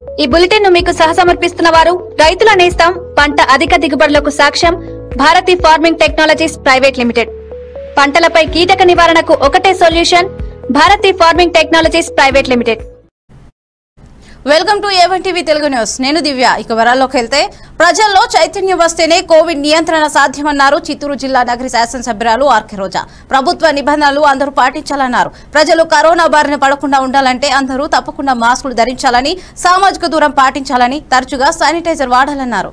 ఈ బులెటిన్ ను మీకు సహసమర్పిస్తున్న వారు రైతుల నేస్తం పంట అధిక దిగుబడులకు సాక్ష్యం Bharati farming technologies private limited పంటలపై కీటక నివారణకు ఒకటే solution Bharati farming technologies private limited welcome to A one TV Telugu news నేను దివ్య ఇక వరాల్లోకి వెళ్తే ప్రజల్లో చైతన్యం వస్తేనే కోవిడ్ నియంత్రణ సాధ్యమన్నారు చిత్తూరు జిల్లా నగరి శాసనసభ్యురాలు ఆర్కే రోజా ప్రభుత్వ నిబంధనలు అందరూ పాటించాలన్నారు ప్రజలు కరోనా బారిన పడకుండా ఉండాలంటే అందరూ తప్పకుండా మాస్కులు ధరించాలని సామాజిక దూరం పాటించాలని తరచుగా శానిటైజర్ వాడాలన్నారు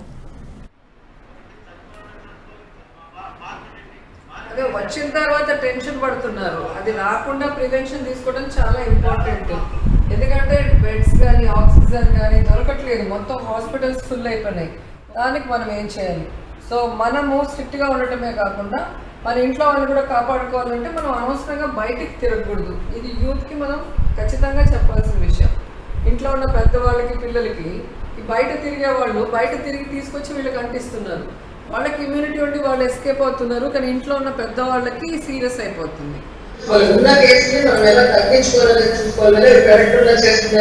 అదే వచ్చిన తర్వాత టెన్షన్ పడుతున్నారు అది రాకుండా ప్రివెన్షన్ తీసుకోవడం చాలా ఇంపార్టెంట్ ఎందుకంటే బెడ్స్ కానీ ఆక్సిజన్ కానీ దొరకట్లేదు మొత్తం హాస్పిటల్స్ ఫుల్ అయిపోయినాయి దానికి మనం ఏం చేయాలి సో మనము స్ట్రిక్ట్గా ఉండటమే కాకుండా మన ఇంట్లో వాళ్ళని కూడా కాపాడుకోవాలంటే మనం అనవసరంగా బయటికి తిరగకూడదు ఇది యూత్కి మనం ఖచ్చితంగా చెప్పాల్సిన విషయం ఇంట్లో ఉన్న పెద్దవాళ్ళకి పిల్లలకి ఈ బయట తిరిగే వాళ్ళు బయట తిరిగి తీసుకొచ్చి వీళ్ళకి అంటిస్తున్నారు వాళ్ళకి ఇమ్యూనిటీ ఉండి వాళ్ళు ఎస్కేప్ అవుతున్నారు కానీ ఇంట్లో ఉన్న పెద్దవాళ్ళకి సీరియస్ అయిపోతుంది వాళ్ళు ఉన్న కేసుని మనం ఎలా తగ్గించుకోవాలని చూసుకోవాలని కరెక్ట్గా చేసుకునే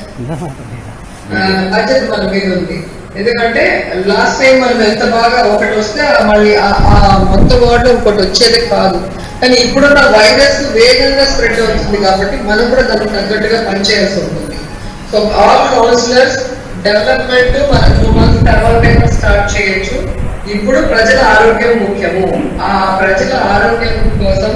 ఆ, బాధ్యత మన మీద ఉంది ఎందుకంటే లాస్ట్ టైం మనం ఎంత బాగా ఒకటి వస్తే మళ్ళీ ఆ- ఆ మొత్తం వార్డులో ఇంకోటి వచ్చేది కాదు కానీ ఇప్పుడున్న వైరస్ వేగంగా స్ప్రెడ్ అవుతుంది కాబట్టి మనం కూడా దానికి తగ్గట్టుగా పనిచేయాల్సి ఉంటుంది సో ఆల్ కౌన్సిలర్స్ డెవలప్మెంట్ మన టూ మంత్స్ తర్వాత స్టార్ట్ చేయొచ్చు ఇప్పుడు ప్రజల ఆరోగ్యం ముఖ్యము ఆ ప్రజల ఆరోగ్యం కోసం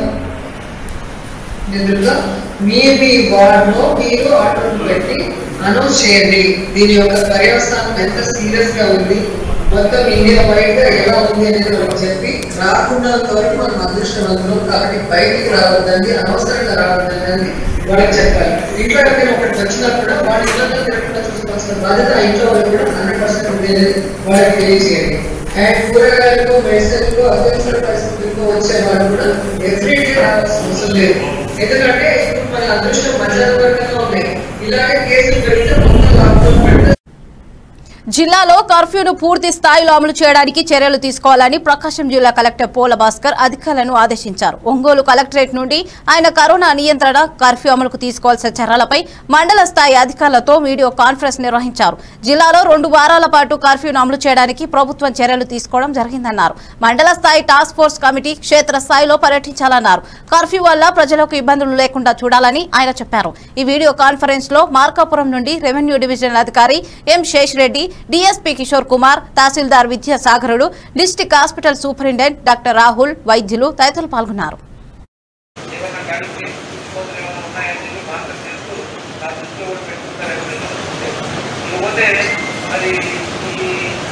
నిధులుగా మీ మీ వార్డులో మీరు ఆర్డర్లు పెట్టి అనౌన్స్ చేయండి దీని యొక్క పర్యవసానం ఎంత సీరియస్ గా ఉంది మొత్తం ఇండియా వైడ్ గా ఎలా ఉంది అనేది మనకు చెప్పి రాకుండా వరకు మనం అదృష్టవంతులు కాబట్టి బయటికి రావద్దండి అనవసరంగా రావద్దండి వాళ్ళకి చెప్పాలి ఇంట్లో ఎవరైనా ఒకటి వచ్చినా కూడా వాళ్ళ ఇళ్ళలో తిరగకుండా చూసుకోవాల్సిన బాధ్యత ఆ ఇంట్లో వాళ్ళు కూడా హండ్రెడ్ పర్సెంట్ ఉంది అనేది వాళ్ళకి తెలియజేయండి అండ్ కూరగాయలకు మెడిసిన్లకు అత్యవసర పరిస్థితులకు వచ్చే వాళ్ళు కూడా ఎవ్రీడే రావాల్సిన అవసరం లేదు ఎందుకంటే ఇప్పుడు మన అదృష్టం మధ్యాహ్న వర్గంలో ఉన్నాయి ఇలాగే కేసులు పెడితే మొత్తం లాక్డౌన్ పెడితే జిల్లాలో కర్ఫ్యూను పూర్తి స్థాయిలో అమలు చేయడానికి చర్యలు తీసుకోవాలని ప్రకాశం జిల్లా కలెక్టర్ పోల భాస్కర్ అధికారులను ఆదేశించారు ఒంగోలు కలెక్టరేట్ నుండి ఆయన కరోనా నియంత్రణ కర్ఫ్యూ అమలుకు తీసుకోవాల్సిన చర్యలపై మండల స్థాయి అధికారులతో వీడియో కాన్ఫరెన్స్ నిర్వహించారు జిల్లాలో రెండు వారాల పాటు కర్ఫ్యూను అమలు చేయడానికి ప్రభుత్వం చర్యలు తీసుకోవడం జరిగిందన్నారు మండల స్థాయి టాస్క్ ఫోర్స్ కమిటీ క్షేత్ర స్థాయిలో పర్యటించాలన్నారు కర్ఫ్యూ వల్ల ప్రజలకు ఇబ్బందులు లేకుండా చూడాలని ఆయన చెప్పారు ఈ వీడియో కాన్ఫరెన్స్ లో మార్కాపురం నుండి రెవెన్యూ డివిజనల్ అధికారి ఎం శేష్ రెడ్డి డీఎస్పీ కిషోర్ కుమార్ తహసీల్దార్ Vidyasagarudu district hospital superintendent doctor Rahul వైద్యులు తదితరులు పాల్గొన్నారు ఏమైనా కానీ చూసుకోవడం ఏమైనా ఉన్నాయని చెప్పి మాస్టర్ చేస్తూ నా దృష్టిలో కూడా పెట్టుకుంటారని ఇకపోతే మరి ఈ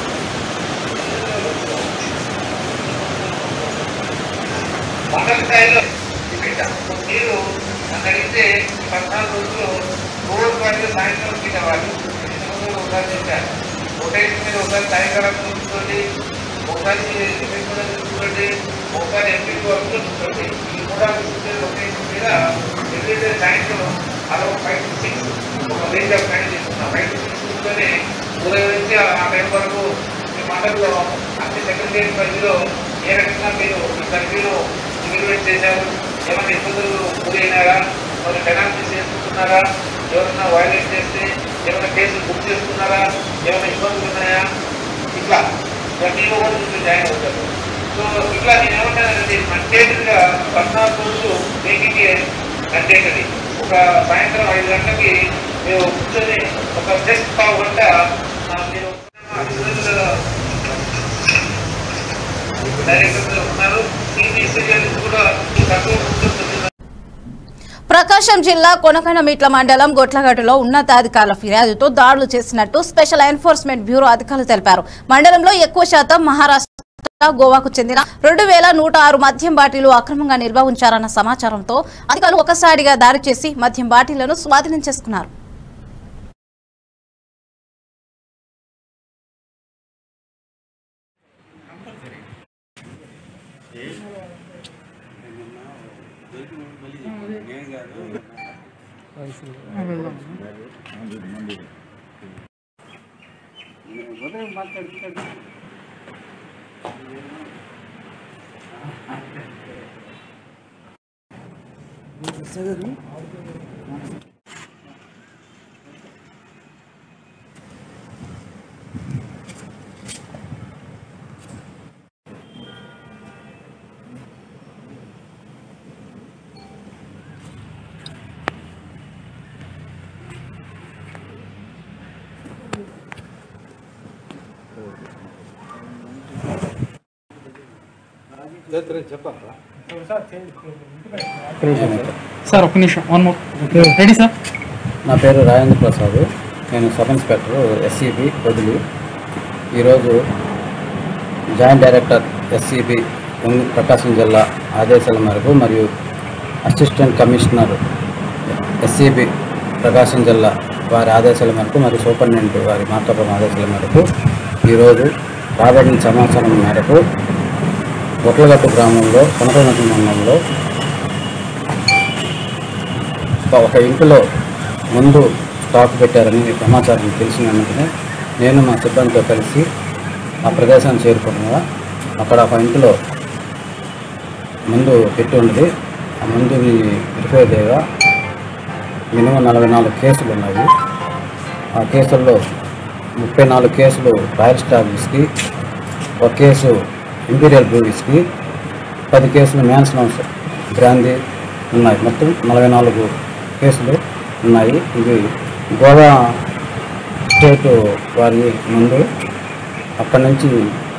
మండల స్థాయిలో పెట్టాం మీరు నన్ను అడిగితే ఈ పద్నాలుగు రోజులు రోజు వాటిలో సాయంత్రం తినేవాళ్ళు ఇంతకుముందు ఒకసారి చెప్పాను రొటేషన్ మీద ఒకసారి సాయంకాలం చూసుకోండి ఒకసారి డిఫెన్స్ మీద చూసుకోండి ఒకసారి ఎంపీ వరకు చూసుకోండి ఈ కూడా రొటేషన్ మీద ఎవ్రీడే సాయంత్రం అలా ఒక ఫైవ్ టు సిక్స్ ఒక రేంజ్ ఆఫ్ టైం తీసుకున్నాం ఫైవ్ టు సిక్స్ తీసుకొని ఉదయం నుంచి ఆ టైం వరకు మీ మండలిలో అన్ని సెక్రటరీ పరిధిలో ఏ రకంగా మీరు ఈ కర్ఫ్యూను ఇంప్లిమెంట్ చేశారు ఏమైనా ఇబ్బందులు గురైనారా మరి పెనాల్టీస్ చేసుకుంటున్నారా ఎవరైనా వైలేట్ చేస్తే ఏమైనా కేసులు బుక్ చేసుకున్నారా ఏమైనా ఇబ్బందులు ఉన్నాయా ఇట్లా ప్రతిలో కూడా మీరు జాయిన్ అవుతారు సో ఇట్లా నేను ఏమంటానంటే మండేటరీగా పద్నాలుగు రోజులు మేకింగ్ మండేటరీ ఒక సాయంత్రం ఐదు గంటలకి మీరు కూర్చొని ఒక జస్ట్ పావు గంట ఆ, మీరు డైరెక్టర్లు ఉన్నారు సిబిఎస్ఈ కూడా ఈ తక్కువ ఉంటుంది ప్రకాశం జిల్లా కొనకనమిట్ల మండలం గొట్లగట్టులో ఉన్నతాధికారుల ఫిర్యాదుతో దాడులు చేసినట్టు స్పెషల్ ఎన్ఫోర్స్మెంట్ బ్యూరో అధికారులు తెలిపారు మండలంలో ఎక్కువ శాతం మహారాష్ట్ర గోవాకు చెందిన రెండు వేల నూట ఆరు మద్యం బాటిలు అక్రమంగా నిల్వ ఉంచారన్న సమాచారంతో అధికారులు ఒకసారిగా దాడి చేసి మద్యం బాటిళ్లను స్వాధీనం చేసుకున్నారు సార్ ఒక్క నిమిషం వన్ మోర్ రెడీ సార్ నా పేరు రాజేంద్ర ప్రసాద్ నేను సబ్ ఇన్స్పెక్టర్ ఎస్సీబీ వదిలి ఈరోజు జాయింట్ డైరెక్టర్ ఎస్సీబీ ప్రకాశం జిల్లా ఆదేశాల మేరకు మరియు అసిస్టెంట్ కమిషనర్ ఎస్సీబీ ప్రకాశం జిల్లా వారి ఆదేశాల మేరకు మరియు సూపరింటెండెంట్ వారి మార్కాపురం ఆదేశాల మేరకు ఈరోజు రాబడిన సమాచారం మేరకు బొట్లగట్టు గ్రామంలో కనకనటి మండలంలో ఒక ఇంటిలో ముందు స్టాక్ పెట్టారని సమాచారం తెలిసిన వెంటనే నేను మా సిబ్బందితో కలిసి ఆ ప్రదేశాన్ని చేరుకున్నా అక్కడ ఒక ఇంటిలో ముందు పెట్టి ఉన్నది ఆ ముందుని వెరిఫై చేయగా మినిమం నలభై నాలుగు కేసులు ఉన్నాయి ఆ కేసుల్లో ముప్పై నాలుగు కేసులు రాయల్ స్టార్ విస్కీ ఒక కేసు ఇంపీరియల్ బ్రూ విస్కీ పది కేసులు మ్యాన్స్నౌస్ బ్రాందీ ఉన్నాయి మొత్తం నలభై నాలుగు కేసులు ఉన్నాయి ఇవి గోవా స్టేట్ వారి ముందు అక్కడి నుంచి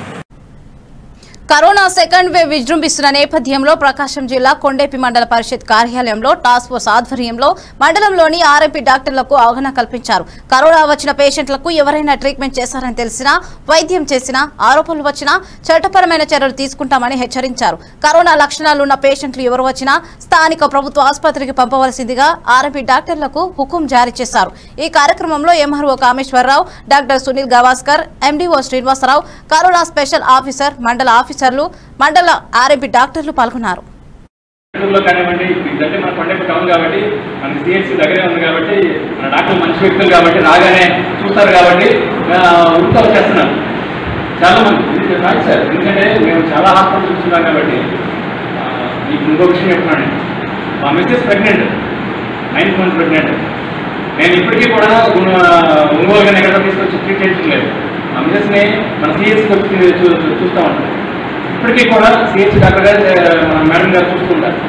కరోనా సెకండ్ వేవ్ విజృంభిస్తున్న నేపథ్యంలో ప్రకాశం జిల్లా కొండేపి మండల పరిషత్ కార్యాలయంలో టాస్క్ ఫోర్స్ ఆధ్వర్యంలో మండలంలోని ఆర్ఎంపీ డాక్టర్లకు అవగాహన కల్పించారు కరోనా వచ్చిన పేషెంట్లకు ఎవరైనా ట్రీట్మెంట్ చేశారని తెలిసినా వైద్యం చేసినా ఆరోపణలు వచ్చినా చట్టపరమైన చర్యలు తీసుకుంటామని హెచ్చరించారు కరోనా లక్షణాలు ఉన్న పేషెంట్లు ఎవరు వచ్చినా స్థానిక ప్రభుత్వ ఆసుపత్రికి పంపవలసిందిగా ఆర్ఎంపీ డాక్టర్లకు హుకుం జారీ చేశారు ఈ కార్యక్రమంలో MRO Kameswararao doctor Sunil Gavaskar MDO Srinivasarao corona special officer మండల ఆఫీసర్లు మండల ఆర్ఎంపీ డాక్టర్లు పాల్గొన్నారు లో కానివ్వండి ఇదంటే మన కొండపి టౌన్ కాబట్టి మనకి సిహెచ్సి దగ్గరే ఉంది కాబట్టి మన డాక్టర్ మంచి వ్యక్తులు కాబట్టి రాగానే చూస్తారు కాబట్టి ఉత్తా వచ్చేస్తున్నారు చాలా మంది ఇది కాదు సార్ ఎందుకంటే మేము చాలా హాస్పిటల్ చూస్తున్నాం కాబట్టి ఆ, మీకు ఇంకో విషయం చెప్తున్నాను మా missus pregnant ninth month pregnant నేను ఇప్పటికీ కూడా ఒంగోలు కానీ ఎక్కడ తీసుకొచ్చి ట్రీట్ చేయడం లేదు మా మిస్సెస్ని మన సిహెచ్కి వచ్చి చూ చూస్తూ ఉంటాం ఇప్పటికీ కూడా సిహెచ్ డాక్టర్ గారు ఆ, మన మేడం గారు చూస్తుంటారు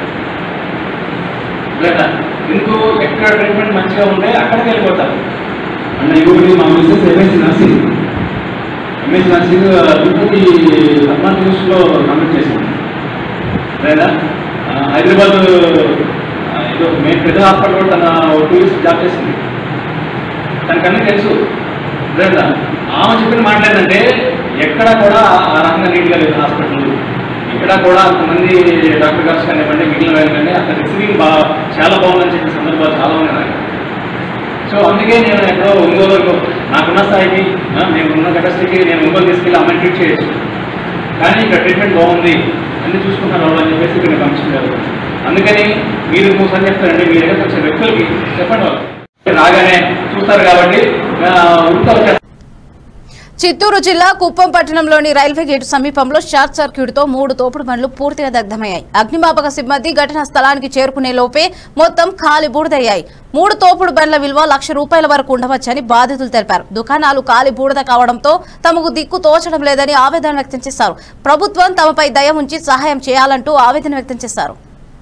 లేదా ఎందుకు ఎక్కడ ట్రీట్మెంట్ మంచిగా ఉంటే అక్కడికి వెళ్ళిపోతారు అన్న ఇంకొకటి మా missus MSc nursing MSc nursing Tirupati అడ్వాంటేజ్లో కంప్లీట్ చేసింది లేదా ఆ, హైదరాబాద్ ఆ, ఏదో మెయిన్ పెద్ద హాస్పిటల్ కూడా తన టూ ఇయర్స్ జాబ్ చేసింది తనకన్నీ తెలుసు లేదా ఆమె చెప్పిన మాట ఏంటంటే ఎక్కడ కూడా ఆ రకంగా నీట్గా లేదు హాస్పిటల్ ఇక్కడ కూడా అంతమంది డాక్టర్ గారు కానివ్వండి మిగిలిన వాళ్ళు కానీ అక్కడ రిసీవింగ్ బాగా చాలా బాగుందని చెప్పిన సందర్భాలు చాలా ఉన్నాయి నాకు సో అందుకే నేను ఎక్కడో ఒంగోలు నాకున్న స్థాయికి ఆ, నేను ఉన్న కెపాసిటీకి నేను ఒంగోలు తీసుకెళ్ళి అమ్మని ట్రీట్ చేయొచ్చు కానీ ఇక్కడ ట్రీట్మెంట్ బాగుంది అన్ని చూసుకుంటారు వాళ్ళు అని చెప్పేసి ఇక్కడ పంపించారు అందుకని మీరు ఇంకోసారి చెప్తారండి మీ దగ్గరకు వచ్చిన వ్యక్తులకి చెప్పండి వాళ్ళు రాగానే చూస్తారు కాబట్టి ఆ, ఉత్తా వచ్చేస్తారు. చిత్తూరు జిల్లా కుప్పం పట్టణంలోని రైల్వే గేటు సమీపంలో షార్ట్ సర్క్యూట్ తో మూడు తోపుడు బండ్లు పూర్తిగా దగ్ధమయ్యాయి అగ్నిమాపక సిబ్బంది ఘటనా స్థలానికి చేరుకునే లోపే మొత్తం ఖాళీ బూడిదయ్యాయి మూడు తోపుడు బండ్ల విలువ లక్ష రూపాయల వరకు ఉండవచ్చని బాధితులు తెలిపారు దుకాణాలు ఖాళీ బూడిద కావడంతో తమకు దిక్కు తోచడం లేదని ఆవేదన వ్యక్తం చేశారు ప్రభుత్వం తమపై దయ ఉంచి సహాయం చేయాలంటూ ఆవేదన వ్యక్తం చేశారు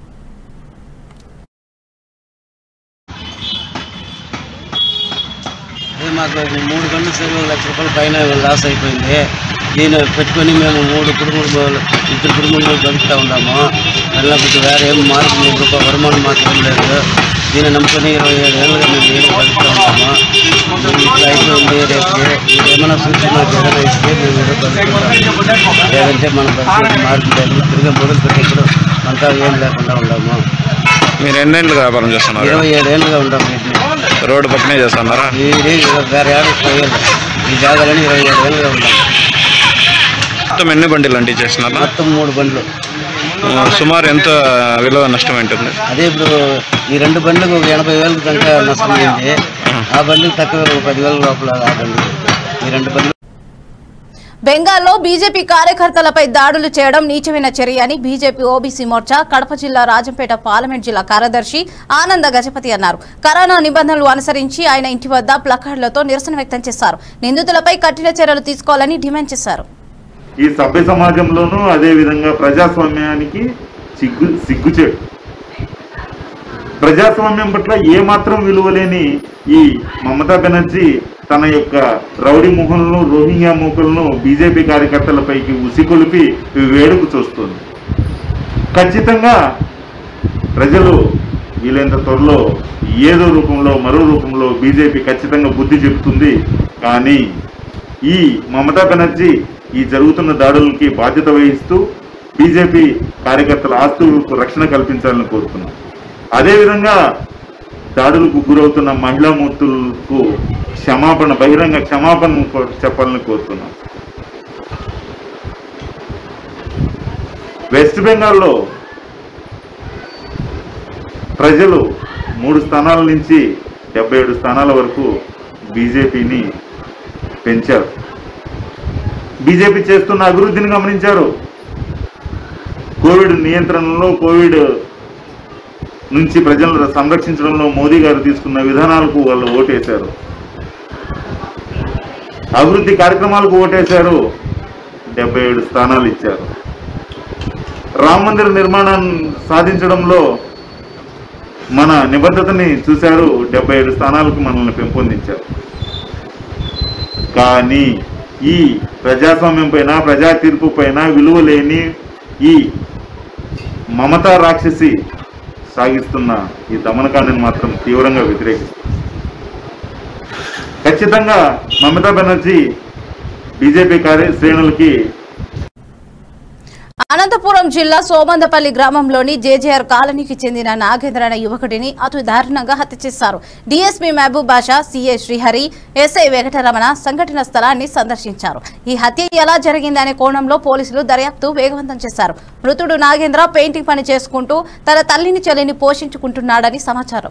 అదే మాకు మూడు గంటల సేవలు లక్ష రూపాయల పైన లాస్ అయిపోయింది దీన్ని పెట్టుకొని మేము మూడు కుటుంబాలు ఇద్దరు కుటుంబాలు బతుకుతూ ఉన్నాము పిల్లలకు వేరే ఏం మార్పు మూడు రూపాయల వరమానం మాకు ఏం లేదు దీన్ని నమ్ముకొని ఇరవై ఏడు ఏళ్ళుగా మేము నేను బతుకుతూ ఉంటాము ఇది ఇట్లా అయిపోయింది రేపు మీరు ఏమైనా సూచన మాకు ఏదైనా ఇస్తే మేము ఏదో బతుకుతాము లేదంటే మన పరిస్థితి మార్పు లేదు తిరిగి మొదలు పెట్టేప్పుడు అంతా ఏం లేకుండా ఉన్నాము మీరు ఎన్నేళ్ళుగా వ్యాపారం చేస్తున్నారు ఇరవై ఏడు ఏళ్ళుగా ఉంటాము వీటిని రోడ్డు పక్కనే చేస్తున్నారా ఇది వేరే ఆడికి పోయేది ఈ జాగాలని ఇరవై ఏడు వేలుగా ఉంటాం మొత్తం ఎన్ని బండిలు అంటే చేస్తున్నారు మొత్తం మూడు బండ్లు ఆ, సుమారు ఎంత విలువ నష్టం ఉంటుంది అదే ఇప్పుడు ఈ రెండు బండ్లకు ఒక ఎనభై వేలకు కనుక నష్టమైంది ఆ బండికి తక్కువ ఒక పదివేల లోపల ఆ బండి ఈ రెండు బండ్లు బెంగాల్లో బీజేపీ కార్యకర్తలపై దాడులు చేయడం నీచమైన చర్య అని బీజేపీ ఓబీసీ మోర్చా కడప జిల్లా రాజంపేట పార్లమెంట్ జిల్లా కార్యదర్శి ఆనంద గజపతి అన్నారు కరోనా నిబంధనలు అనుసరించి ఆయన ఇంటి వద్ద ప్లకార్డులతో నిరసన వ్యక్తం చేశారు నిందితులపై కఠిన చర్యలు తీసుకోవాలని డిమాండ్ చేశారు ఈ సభ్య సమాజంలోనూ అదే విధంగా ప్రజాస్వామ్యానికి సిగ్గు సిగ్గుచేటు ప్రజాస్వామ్యం పట్ల ఏమాత్రం విలువలేని ఈ మమతా బెనర్జీ తన యొక్క రౌడీ ముఖంలో రోహింగ్యా మూకలను బీజేపీ కార్యకర్తలపైకి ఉసికొలిపి వేడుకు చూస్తుంది ఖచ్చితంగా ప్రజలు వీలైనంత త్వరలో ఏదో రూపంలో మరో రూపంలో బీజేపీ ఖచ్చితంగా బుద్ధి చెబుతుంది కానీ ఈ మమతా బెనర్జీ ఈ జరుగుతున్న దాడులకి బాధ్యత వహిస్తూ బీజేపీ కార్యకర్తల ఆస్తులకు రక్షణ కల్పించాలని కోరుతున్నాం అదేవిధంగా దాడులకు గురవుతున్న మహిళా మూర్తులకు క్షమాపణ బహిరంగ క్షమాపణ కో- చెప్పాలని కోరుతున్నాం వెస్ట్ బెంగాల్లో ప్రజలు మూడు స్థానాల నుంచి డెబ్బై ఏడు స్థానాల వరకు బీజేపీని పెంచారు బీజేపీ చేస్తున్న అభివృద్ధిని గమనించారు కోవిడ్ నియంత్రణలో కోవిడ్ నుంచి ప్రజలను సంరక్షించడంలో మోదీ గారు తీసుకున్న విధానాలకు వాళ్ళు ఓటేశారు అభివృద్ధి కార్యక్రమాలకు ఓటేశారు డెబ్బై ఏడు స్థానాలు ఇచ్చారు రామ మందిర నిర్మాణాన్ని సాధించడంలో మన నిబద్ధతని చూశారు డెబ్బై ఏడు స్థానాలకు మనల్ని పెంపొందించారు కానీ ఈ ప్రజాస్వామ్యం పైన ప్రజా తీర్పు పైన విలువ లేని ఈ మమతా రాక్షసి సాగిస్తున్న ఈ దమనకాండని మాత్రం తీవ్రంగా వ్యతిరేకిస్తుంది ఖచ్చితంగా మమతా బెనర్జీ బీజేపీ కార్య శ్రేణులకి అనంతపురం జిల్లా సోమందపల్లి గ్రామంలోని జేజేఆర్ కాలనీకి చెందిన నాగేంద్ర అనే యువకుడిని అతి దారుణంగా హత్య చేశారు DSP Mahaboob Basha CA Srihari SI Venkataramana సంఘటన స్థలాన్ని సందర్శించారు ఈ హత్య ఎలా జరిగిందనే కోణంలో పోలీసులు దర్యాప్తు వేగవంతం చేశారు మృతుడు నాగేంద్ర పెయింటింగ్ పని చేసుకుంటూ తన తల్లిని చెల్లిని పోషించుకుంటున్నాడని సమాచారం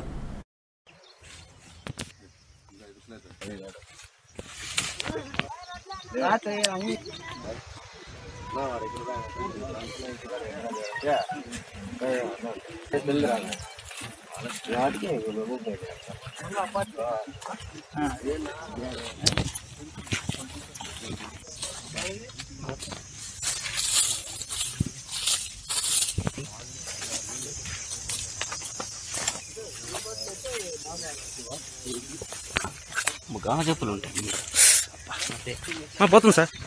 చెప్పులు ఉంటాయి పోతుంది సార్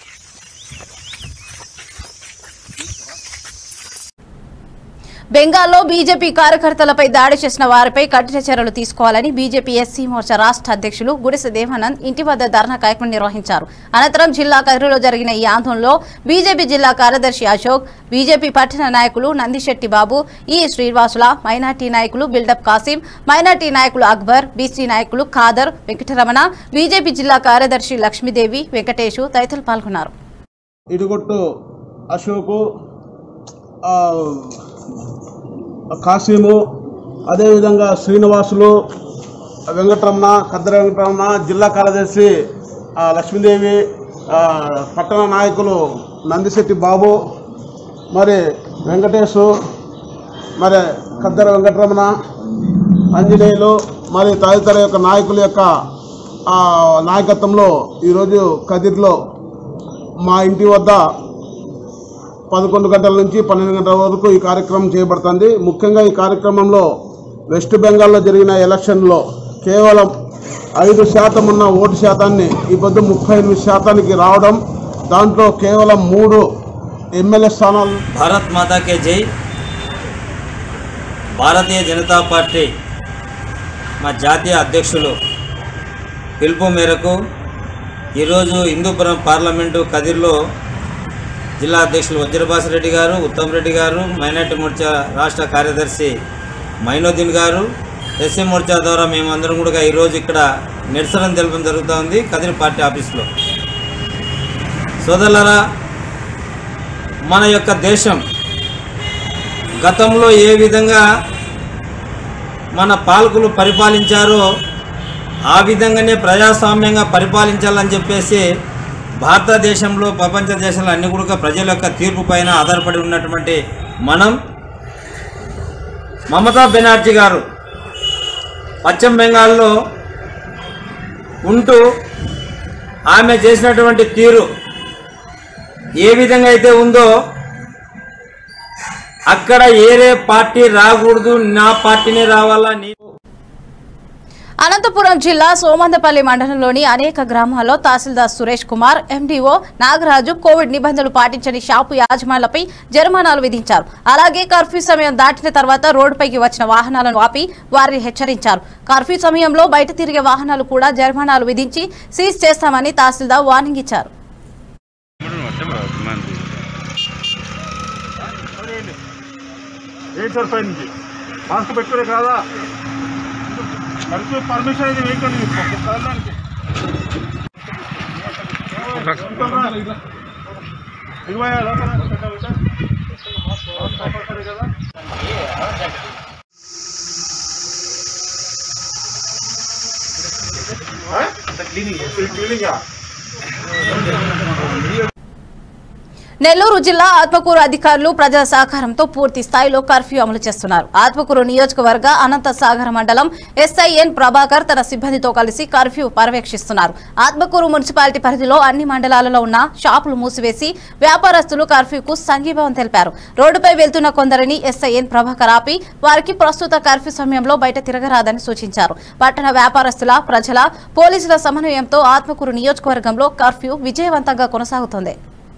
బెంగాల్లో బీజేపీ కార్యకర్తలపై దాడి చేసిన వారిపై కఠిన చర్యలు తీసుకోవాలని బీజేపీ ఎస్సీ మోర్చా రాష్ట్ర అధ్యక్షులు గుడిసె దేవానంద్ ఇంటి వద్ద ధర్నా కార్యక్రమం నిర్వహించారు అనంతరం జిల్లా కదిరిలో జరిగిన ఈ ఆందోళనలో బీజేపీ జిల్లా కార్యదర్శి అశోక్ బీజేపీ పట్టణ నాయకులు నందిశెట్టి బాబు ఈ శ్రీనివాసుల మైనార్టీ నాయకులు బిల్డప్ కాసిం మైనార్టీ నాయకులు అక్బర్ బీసీ నాయకులు ఖాదర్ వెంకటరమణ బీజేపీ జిల్లా కార్యదర్శి లక్ష్మీదేవి వెంకటేషు తదితరులు పాల్గొన్నారు ఇడుగొట్టు అశోకు ఆ, కాసిము అదేవిధంగా శ్రీనివాసులు వెంకటరమణ కద్దర వెంకటరమణ జిల్లా కార్యదర్శి ఆ, లక్ష్మీదేవి ఆ, పట్టణ నాయకులు నందిశెట్టి బాబు మరి వెంకటేశు మరి కద్దర వెంకటరమణ ఆంజనేయులు మరి తదితర యొక్క నాయకుల యొక్క ఆ, నాయకత్వంలో ఈరోజు కదిర్లో మా ఇంటి వద్ద పదకొండు గంటల నుంచి పన్నెండు గంటల వరకు ఈ కార్యక్రమం చేయబడుతుంది ముఖ్యంగా ఈ కార్యక్రమంలో వెస్ట్ బెంగాల్లో జరిగిన ఎలక్షన్లో కేవలం ఐదు శాతం ఉన్న ఓటు శాతాన్ని ఈ పొద్దు ముప్పై ఎనిమిది శాతానికి రావడం దాంట్లో కేవలం మూడు ఎమ్మెల్యే స్థానాలు భారత్ మాతా కే జై భారతీయ జనతా పార్టీ మా జాతీయ అధ్యక్షులు పిలుపు మేరకు ఈరోజు హిందూపురం పార్లమెంటు కదిర్లో జిల్లా అధ్యక్షులు వజ్రభాసిరెడ్డి గారు ఉత్తమ్ రెడ్డి గారు మైనార్టీ మోర్చా రాష్ట్ర కార్యదర్శి మైనుద్దీన్ గారు ఎస్సీ మోర్చా ద్వారా మేమందరం కూడా ఈరోజు ఇక్కడ నిరసన తెలపడం జరుగుతోంది కదిరి పార్టీ ఆఫీస్లో సోదరులరా మన యొక్క దేశం గతంలో ఏ విధంగా మన పాలకులు పరిపాలించారో ఆ విధంగానే ప్రజాస్వామ్యంగా పరిపాలించాలని చెప్పేసి భారతదేశంలో ప్రపంచ దేశాలు అన్ని కూడా ప్రజల యొక్క తీర్పు పైన ఆధారపడి ఉన్నటువంటి మనం మమతా బెనర్జీ గారు పశ్చిమ బెంగాల్లో ఉంటూ ఆమె చేసినటువంటి తీరు ఏ విధంగా అయితే ఉందో అక్కడ ఏరే పార్టీ రాకూడదు నా పార్టీనే రావాలా నీ అనంతపురం జిల్లా సోమందపల్లి మండలంలోని అనేక గ్రామాల్లో తహసీల్దార్ సురేష్ కుమార్ ఎండీఓ నాగరాజు కోవిడ్ నిబంధనలు పాటించని షాపు యాజమాన్లపై జరిమానాలు విధించారు అలాగే కర్ఫ్యూ సమయం దాటిన తర్వాత రోడ్డుపైకి వచ్చిన వాహనాలను ఆపి వారిని హెచ్చరించారు కర్ఫ్యూ సమయంలో బయట తిరిగే వాహనాలు కూడా జరిమానాలు విధించి సీజ్ చేస్తామని తహసీల్దార్ వార్నింగ్ ఇచ్చారు ఏంటి సార్ ఫైన్ ఇది మాస్క్ పెట్టుకునే కాదా కరెక్ట్ పర్మిషన్ ఇది వేయకండి కదలడానికి ఇరవై లోపల కదా క్లీనింగ్ నెల్లూరు జిల్లా ఆత్మకూరు అధికారులు ప్రజల సహకారంతో పూర్తి స్థాయిలో కర్ఫ్యూ అమలు చేస్తున్నారు ఆత్మకూరు నియోజకవర్గ అనంత సాగర మండలం ఎస్ఐఎన్ ప్రభాకర్ తన సిబ్బందితో కలిసి కర్ఫ్యూ పర్యవేక్షిస్తున్నారు ఆత్మకూరు మున్సిపాలిటీ పరిధిలో అన్ని మండలాలలో ఉన్న షాపులు మూసివేసి వ్యాపారస్తులు కర్ఫ్యూకు సంఘీభావం తెలిపారు రోడ్డుపై వెళ్తున్న కొందరిని ఎస్ఐఎన్ ప్రభాకర్ ఆపి వారికి ప్రస్తుత కర్ఫ్యూ సమయంలో బయట తిరగరాదని సూచించారు పట్టణ వ్యాపారస్తుల ప్రజల పోలీసుల సమన్వయంతో ఆత్మకూరు నియోజకవర్గంలో కర్ఫ్యూ విజయవంతంగా కొనసాగుతోంది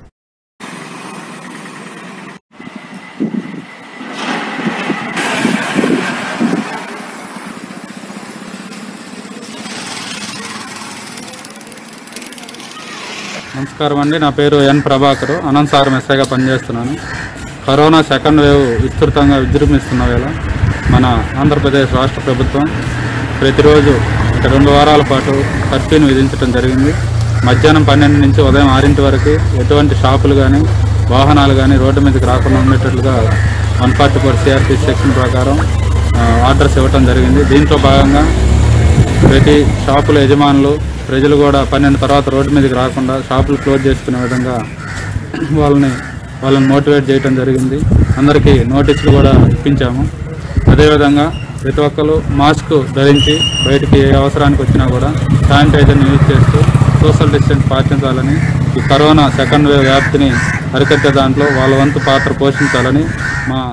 నమస్కారం అండి నా పేరు ఎన్ ప్రభాకర్ అనంతసాగరం ఎస్ఐగా పనిచేస్తున్నాను కరోనా సెకండ్ వేవ్ విస్తృతంగా విజృంభిస్తున్న వేళ మన ఆంధ్రప్రదేశ్ రాష్ట్ర ప్రభుత్వం ప్రతిరోజు ఒక రెండు వారాల పాటు కర్ఫ్యూని విధించడం జరిగింది మధ్యాహ్నం పన్నెండు నుంచి ఉదయం ఆరింటి వరకు ఎటువంటి షాపులు కానీ వాహనాలు కానీ రోడ్డు మీదకి రాకుండా ఉండేటట్లుగా one forty four CRP section ప్రకారం ఆ, ఆర్డర్స్ ఇవ్వడం జరిగింది దీంట్లో భాగంగా ప్రతి షాపుల యజమానులు ప్రజలు కూడా పన్నెండు తర్వాత రోడ్డు మీదకి రాకుండా షాపులు క్లోజ్ చేసుకునే విధంగా వాళ్ళని వాళ్ళని మోటివేట్ చేయడం జరిగింది అందరికీ నోటీసులు కూడా ఇప్పించాము అదేవిధంగా ప్రతి ఒక్కరు మాస్క్ ధరించి బయటికి ఏ అవసరానికి వచ్చినా కూడా శానిటైజర్ని యూజ్ చేస్తూ సోషల్ డిస్టెన్స్ పాటించాలని ఈ కరోనా సెకండ్ వేవ్ వ్యాప్తిని అరికట్టే దాంట్లో వాళ్ళ వంతు పాత్ర పోషించాలని మా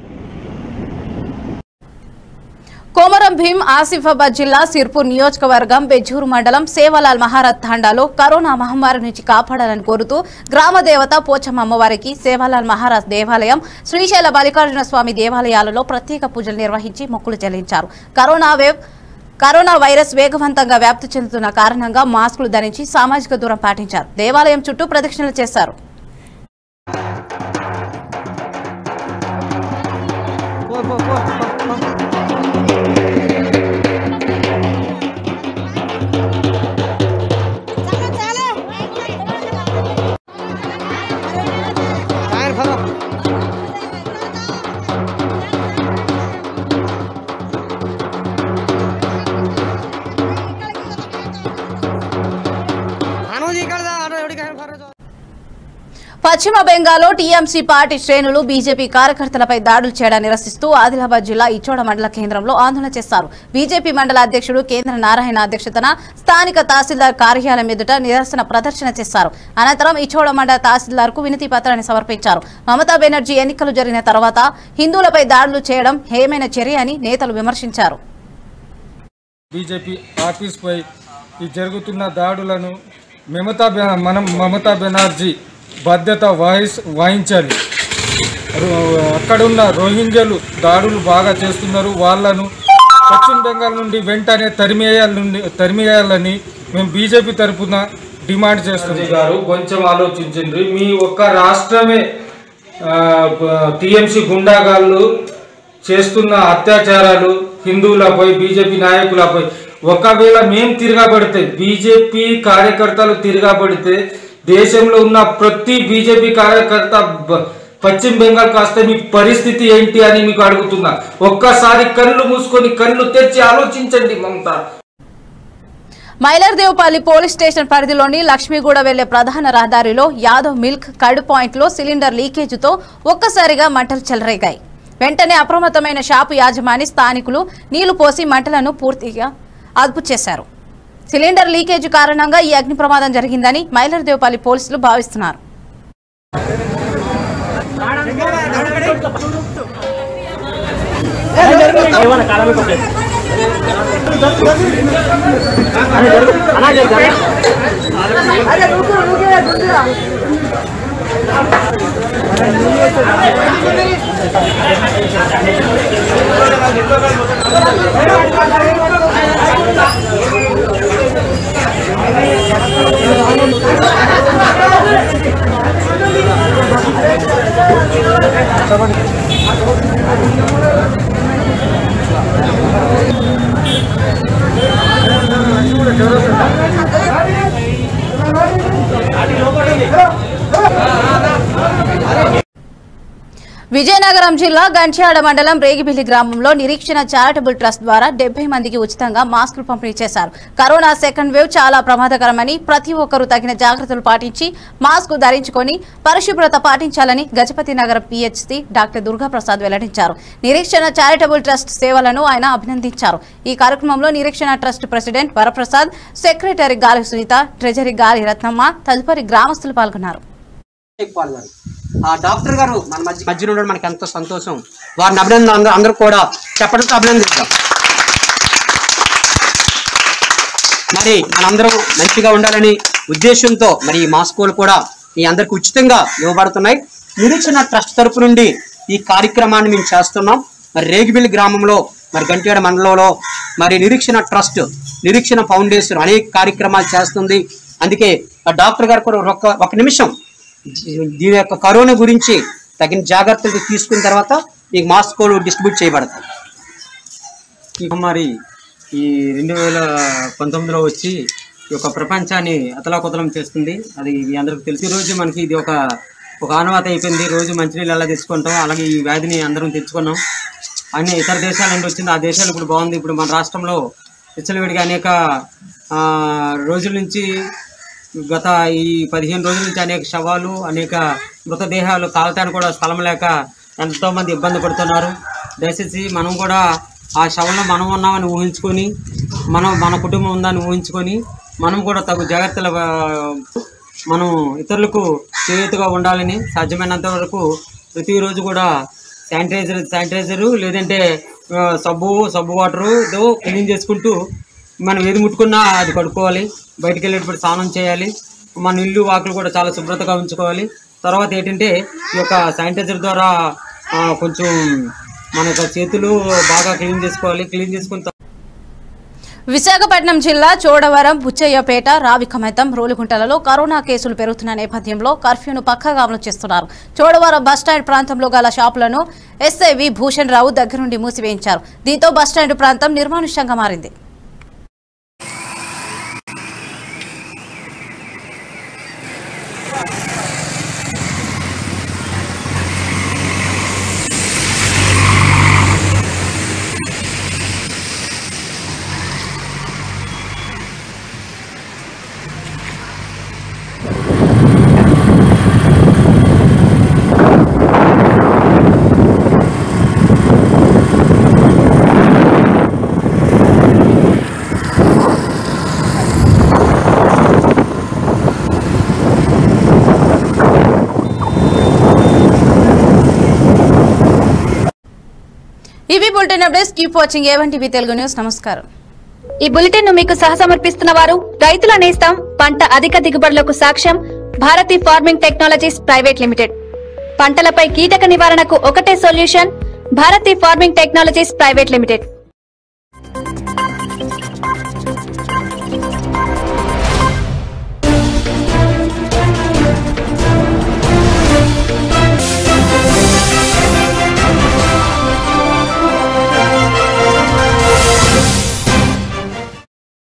కోమరం భీం ఆసిఫాబాద్ జిల్లా సిర్పూర్ నియోజకవర్గం బెజ్జూరు మండలం సేవలాల్ మహారథ్ తాండాలో కరోనా మహమ్మారి నుంచి కాపాడాలని కోరుతూ గ్రామ దేవత పోచమ్మ అమ్మవారికి సేవలాల్ మహారాజ్ దేవాలయం శ్రీశైల మల్లికార్జున స్వామి దేవాలయాలలో ప్రత్యేక పూజలు నిర్వహించి మొక్కులు చెల్లించారు కరోనా వేవ్ కరోనా వైరస్ వేగవంతంగా వ్యాప్తి చెందుతున్న కారణంగా మాస్కులు ధరించి సామాజిక దూరం పాటించారు దేవాలయం చుట్టూ ప్రదక్షిణలు చేశారు పశ్చిమ బెంగాల్లో టీఎంసీ పార్టీ శ్రేణులు బీజేపీ కార్యకర్తలపై దాడులు చేయడం నిరసిస్తూ ఆదిలాబాద్ జిల్లా ఇచ్చోడ మండల కేంద్రంలో ఆందోళన చేశారు బీజేపీ మండల అధ్యక్షుడు కేంద్ర నారాయణ అధ్యక్షతన స్థానిక తహసీల్దార్ కార్యాలయం ఎదుట నిరసన ప్రదర్శన చేశారు అనంతరం ఇచ్చోడ మండల తహసీల్దార్ కు వినతి పత్రాన్ని సమర్పించారు మమతా బెనర్జీ ఎన్నికలు జరిగిన తర్వాత హిందువులపై దాడులు చేయడం హేమైన చర్య అని నేతలు విమర్శించారు బీజేపీ ఆఫీస్పై ఈ జరుగుతున్న దాడులను మమతా బె- మనం మమతా బెనర్జీ బాధ్యత వాయిస్ వాయించాలి రో- అక్కడున్న రోహింగ్యలు దాడులు బాగా చేస్తున్నారు వాళ్ళను పశ్చిమ బెంగాల్ నుండి వెంటనే తరిమేయాల నుండి తరిమేయాలని మేము బీజేపీ తరఫున డిమాండ్ చేస్తుంది గారు కొంచెం ఆలోచించండి మీ ఒక్క రాష్ట్రమే టీఎంసీ గుండాగాళ్ళు చేస్తున్న అత్యాచారాలు హిందువులపై బీజేపీ నాయకులపై ఒకవేళ మేం తిరగబడితే బీజేపీ కార్యకర్తలు తిరగబడితే దేశంలో ఉన్న ప్రతి బీజేపీ కార్యకర్త బ- పశ్చిమ బెంగాల్ కాస్తే మీ పరిస్థితి ఏంటి అని మీకు అడుగుతున్నా ఒక్కసారి కళ్ళు మూసుకొని కళ్ళు తెరిచి ఆలోచించండి మమతా మైలర్దేవపల్లి పోలీస్ స్టేషన్ పరిధిలోని లక్ష్మీగూడ వెళ్లే ప్రధాన రహదారిలో యాదవ్ మిల్క్ కర్డ్ పాయింట్ లో సిలిండర్ లీకేజీతో ఒక్కసారిగా మంటలు చెలరేగాయి వెంటనే అప్రమత్తమైన షాపు యాజమాని స్థానికులు నీళ్లు పోసి మంటలను పూర్తిగా అదుపు చేశారు సిలిండర్ లీకేజీ కారణంగా ఈ అగ్ని ప్రమాదం జరిగిందని మైలర్దేవపల్లి పోలీసులు భావిస్తున్నారు ఏమన్నా కాలమే కొట్టేది విజయనగరం జిల్లా గంట్యాడ మండలం రేగిబిల్లి గ్రామంలో నిరీక్షణ చారిటబుల్ ట్రస్ట్ ద్వారా డెబ్బై మందికి ఉచితంగా మాస్కులు పంపిణీ చేశారు కరోనా సెకండ్ వేవ్ చాలా ప్రమాదకరమని ప్రతి ఒక్కరూ తగిన జాగ్రత్తలు పాటించి మాస్క్ ధరించుకొని పరిశుభ్రత పాటించాలని గజపతి నగరం పిహెచ్సి డాక్టర్ దుర్గాప్రసాద్ వెల్లడించారు నిరీక్షణ చారిటబుల్ ట్రస్ట్ సేవలను ఆయన అభినందించారు ఈ కార్యక్రమంలో నిరీక్షణ ట్రస్ట్ ప్రెసిడెంట్ వరప్రసాద్ సెక్రటరీ గాలి సునీత ట్రెజరీ గాలి రత్నమ్మ తదుపరి గ్రామస్తులు పాల్గొన్నారు పాల్ గారు ఆ డాక్టర్ గారు మన మధ్య మధ్యలో ఉండడం మనకి ఎంతో సంతోషం వారిని అభినందన అందరూ అందరూ కూడా చెప్పడంతో అభినందిస్తాం మరి మనందరం మంచిగా ఉండాలని ఉద్దేశంతో మరి ఈ మాస్కోలు కూడా మీ అందరికి ఉచితంగా ఇవ్వబడుతున్నాయి నిరీక్షణ ట్రస్ట్ తరపు నుండి ఈ కార్యక్రమాన్ని మేము చేస్తున్నాం మరి రేగిబిల్లి గ్రామంలో మరి గంట్యాడ మండలంలో మరి నిరీక్షణ ట్రస్ట్ నిరీక్షణ ఫౌండేషన్ అనేక కార్యక్రమాలు చేస్తుంది అందుకే ఆ డాక్టర్ గారు కూడా ఒక ఒక నిమిషం దీని యొక్క కరోనా గురించి తగిన జాగ్రత్తలు తీసుకున్న తర్వాత మీకు మాస్కోలు డిస్ట్రిబ్యూట్ చేయబడతాయి ఈ మహమ్మారి ఈ రెండు వేల పంతొమ్మిదిలో వచ్చి ఈ యొక్క ప్రపంచాన్ని అతలాకుతలం చేస్తుంది అది మీ అందరికీ తెలిసి రోజు మనకి ఇది ఒక ఒక ఆనవాత అయిపోయింది రోజు మంచినీళ్ళు ఎలా తెచ్చుకుంటాం అలాగే ఈ వ్యాధిని అందరం తెచ్చుకున్నాం అన్ని ఇతర దేశాల నుండి వచ్చింది ఆ దేశాలు ఇప్పుడు బాగుంది ఇప్పుడు మన రాష్ట్రంలో విచ్చలవిడిగా అనేక ఆ, రోజుల నుంచి గత ఈ పదిహేను రోజుల నుంచి అనేక శవాలు అనేక మృతదేహాలు కాలటానికి కూడా స్థలం లేక ఎంతో మంది ఇబ్బంది పడుతున్నారు దయచేసి మనం కూడా ఆ శవంలో మనం ఉన్నామని ఊహించుకొని మనం మన కుటుంబం ఉందని ఊహించుకొని మనం కూడా తగు జాగ్రత్తలు ఆ, మనం ఇతరులకు చేతుగా ఉండాలని సాధ్యమైనంత వరకు ప్రతిరోజు కూడా శానిటైజర్ శానిటైజరు లేదంటే ఆ, సబ్బు సబ్బు వాటరు ఏదో క్లీన్ చేసుకుంటూ మనం ఏది ముట్టుకున్నా అది కడుక్కోవాలి బయటికి వెళ్ళేటప్పుడు స్నానం చేయాలి మన ఇల్లు వాకులు కూడా చాలా శుభ్రతగా ఉంచుకోవాలి తర్వాత ఏంటంటే ఈ యొక్క శానిటైజర్ ద్వారా ఆ, కొంచెం మన యొక్క చేతులు బాగా క్లీన్ చేసుకోవాలి క్లీన్ చేసుకున్న తర్వాత విశాఖపట్నం జిల్లా చోడవరం బుచ్చయ్యపేట రావికమైతం రోలుగుంటలలో కరోనా కేసులు పెరుగుతున్న నేపథ్యంలో కర్ఫ్యూను పక్కగా అమలు చేస్తున్నారు చోడవరం బస్టాండ్ ప్రాంతంలో గల షాపులను ఎస్ఐ వి భూషణ్ రావు దగ్గరుండి మూసివేయించారు దీంతో బస్టాండ్ ప్రాంతం నిర్మానుష్యంగా మారింది ఇవి bulletin updates keep watching A one TV Telugu news నమస్కారం ఈ బులెటిన్ ను మీకు సహసమర్పిస్తున్న వారు రైతుల నేస్తం పంట అధిక దిగుబడులకు సాక్ష్యం Bharati farming technologies private limited పంటలపై కీటక నివారణకు ఒకటే solution Bharati farming technologies private limited